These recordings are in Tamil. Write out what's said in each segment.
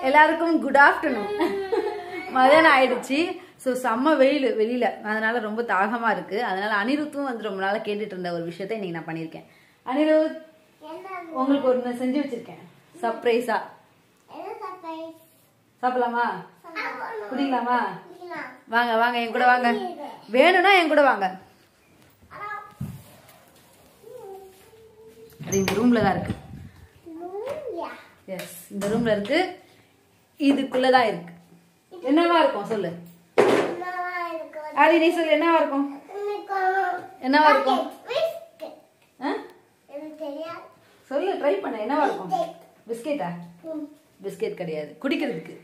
எல்லாருக்கும் குட் ஆஃப்டர்நூன் மதியானம் ஆயிடுச்சு ஸோ செம்ம வெயில் வெளியில அதனால ரொம்ப தாகமா இருக்கு அதனால அனிருத்தும் வந்து ரொம்ப நாளா கேட்டுட்டு இருந்த ஒரு விஷயத்த இன்னைக்கு நான் பண்ணியிருக்கேன் அனிருத் உங்களுக்கு ஒன்று செஞ்சு வச்சிருக்கேன் சர்ப்ரைஸா சாப்பிடலாமா குடிக்கலாமா வாங்க வாங்க என் கூட வாங்க வேணும்னா என் கூட வாங்க அது இந்த ரூம்ல தான் இருக்கு எஸ் இந்த ரூம்ல இருக்கு இதுக்குள்ளதான் இருக்கு என்னவா இருக்கும் சொல்லு ஆதி நீ சொல்லு என்னவா இருக்கும் என்னவா இருக்கும் ஆ? சொல்லு ட்ரை பண்ண என்னவா இருக்கும் பிஸ்கெட்டா பிஸ்கெட் கிடையாது குடிக்கிறதுக்கு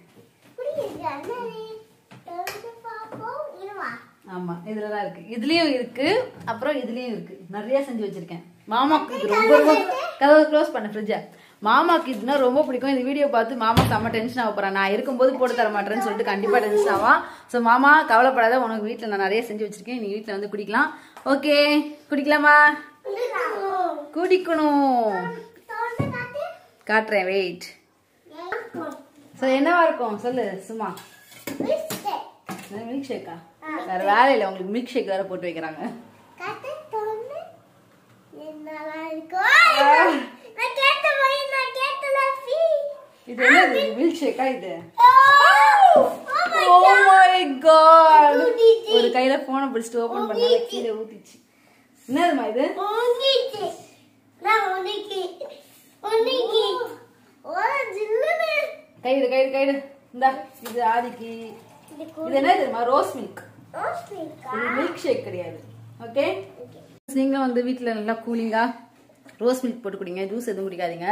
ஆமா இதுல தான் இருக்கு இதுலயும் இருக்கு அப்புறம் இதுலயும் இருக்கு நிறைய செஞ்சு வச்சிருக்கேன் மாமாக்கு இது ரொம்ப ரொம்ப கதவை க்ளோஸ் பண்ண ஃப்ரிட்ஜ மாமாக்கு இதுனா ரொம்ப பிடிக்கும் இந்த வீடியோ பார்த்து மாமா செம்ம டென்ஷன் ஆக போறான் நான் இருக்கும்போது போட்டு தர மாட்டேன்னு சொல்லிட்டு கண்டிப்பா டென்ஷன் ஆவான் ஸோ மாமா கவலைப்படாத உனக்கு வீட்டில் நான் நிறைய செஞ்சு வச்சிருக்கேன் நீ வீட்டில் வந்து குடிக்கலாம் ஓகே குடிக்கலாமா குடிக்கணும் காட்டுறேன் வெயிட் ஸோ என்னவா இருக்கும் சொல்லு சும்மா மில்க் ஷேக்கா வேற வேலை இல்லை உங்களுக்கு மில்க் ஷேக் வேற போட்டு வைக்கிறாங்க இது என்னது மில்க் ஷேக்கா இது ஓ மை காட் ஒரு கையில போனை பிடிச்சிட்டு ஓபன் பண்ணால கீழே ஊத்திச்சு என்னதுமா இது கைடு கைடு கைடு இந்தா இது ஆதிக்கு இது என்ன தெரியுமா ரோஸ் மில்க் இது மில்க் ஷேக் கிடையாது ஓகே நீங்களும் வந்து வீட்டில் நல்லா கூலிங்கா ரோஸ் மில்க் போட்டு குடிங்க ஜூஸ் எதுவும் குடிக்காதீங்க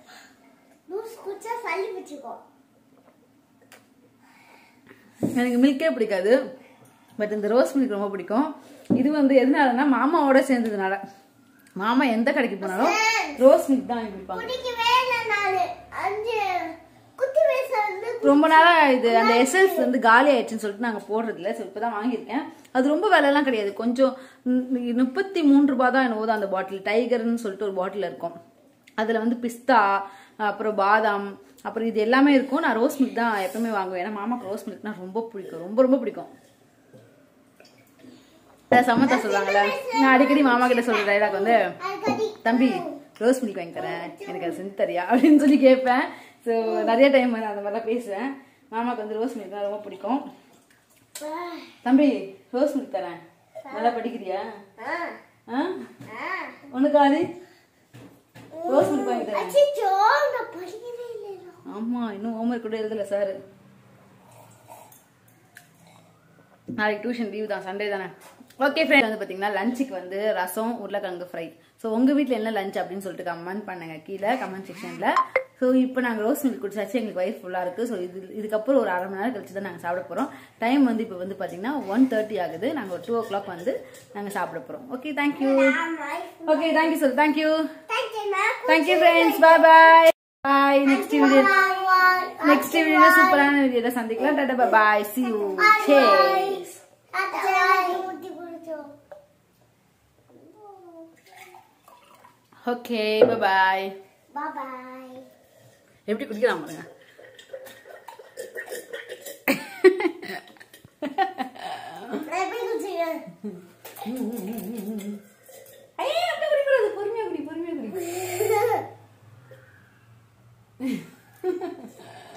எனக்கு மில்கே பிடிக்காது பட் இந்த ரோஸ் மில்க் ரொம்ப பிடிக்கும் இது வந்து எதனாலன்னா மாமாவோட சேர்ந்ததுனால மாமா எந்த கடைக்கு போனாலும் ரோஸ் மில்க் தான் வாங்கி குடிப்பாங்க ரொம்ப நாளா இது அந்த எசன்ஸ் வந்து காலி ஆயிடுச்சுன்னு சொல்லிட்டு நாங்க போடுறது இல்ல ஸோ இப்பதான் வாங்கியிருக்கேன் அது ரொம்ப விலைலாம் கிடையாது கொஞ்சம் ம், முப்பத்தி மூன்று ரூபாய் தான் என்னவோ தான் அந்த பாட்டில் டைகர்னு சொல்லிட்டு ஒரு பாட்டில் இருக்கும் அதுல வந்து பிஸ்தா அப்புறம் பாதாம் அப்புறம் இது எல்லாமே இருக்கும் நான் ரோஸ் மில்க் தான் எப்பவுமே வாங்குவேன் ஏன்னா மாமாக்கு ரோஸ் மில்க்னா ரொம்ப பிடிக்கும் ரொம்ப ரொம்ப பிடிக்கும் அதான் சமத்தா சொல்லுவாங்கல்ல நான் அடிக்கடி மாமா கிட்ட சொல்ற டைலாக் வந்து தம்பி ரோஸ் மில்க் வாங்கி தரேன் எனக்கு அது செஞ்சு தரியா அப்படின்னு சொல்லி கேட்பேன் ஸோ நிறைய டைம் வந்து அந்த மாதிரிலாம் பேசுவேன் மாமாக்கு வந்து ரோஸ் மில்க் தான் ரொம்ப பிடிக்கும் தம்பி ரோஸ் மில்க் தரேன் நல்லா படிக்கிறியா ஆ உனக்கு ஆதி ரோஸ் மில்க் வாங்கி தரேன் ஆமா இன்னும் ஹோம்ஒர்க் கூட எழுதல சார் நாளைக்கு டியூஷன் லீவ் தான் சண்டே தானே ஓகே ஃப்ரெண்ட் வந்து பார்த்தீங்கன்னா லஞ்சுக்கு வந்து ரசம் உருளைக்கிழங்கு ஃப்ரை ஸோ உங்கள் வீட்டில் என்ன லஞ்ச் அப்படின்னு சொல்லிட்டு கமெண்ட் பண்ணுங்க கீழே கமெண்ட் செக்ஷனில் ஸோ இப்போ நாங்கள் ரோஸ் மில்க் குடிச்சாச்சு எங்களுக்கு வயிறு ஃபுல்லாக இருக்குது ஸோ இது இதுக்கப்புறம் ஒரு அரை மணி நேரம் கழிச்சு தான் நாங்கள் சாப்பிட போகிறோம் டைம் வந்து இப்போ வந்து பார்த்தீங்கன்னா ஒன் தேர்ட்டி ஆகுது நாங்கள் ஒரு டூ ஓ கிளாக் வந்து நாங்கள் சாப்பிட போகிறோம் okay thank you okay thank you sir thank you thank you friends bye bye bye next video next video சூப்பரான வீடியோல சந்திக்கலாம் டாடா பாய் சி யூ சேஸ் ஓகே பாய் Bye bye. எப்படி குடிக்கலாம் பாருங்க நான் எப்படி குடிச்சிக்கிறேன் ஐயே அப்படி குடிக்கூடாது பொறுமையா குடி பொறுமையா குடி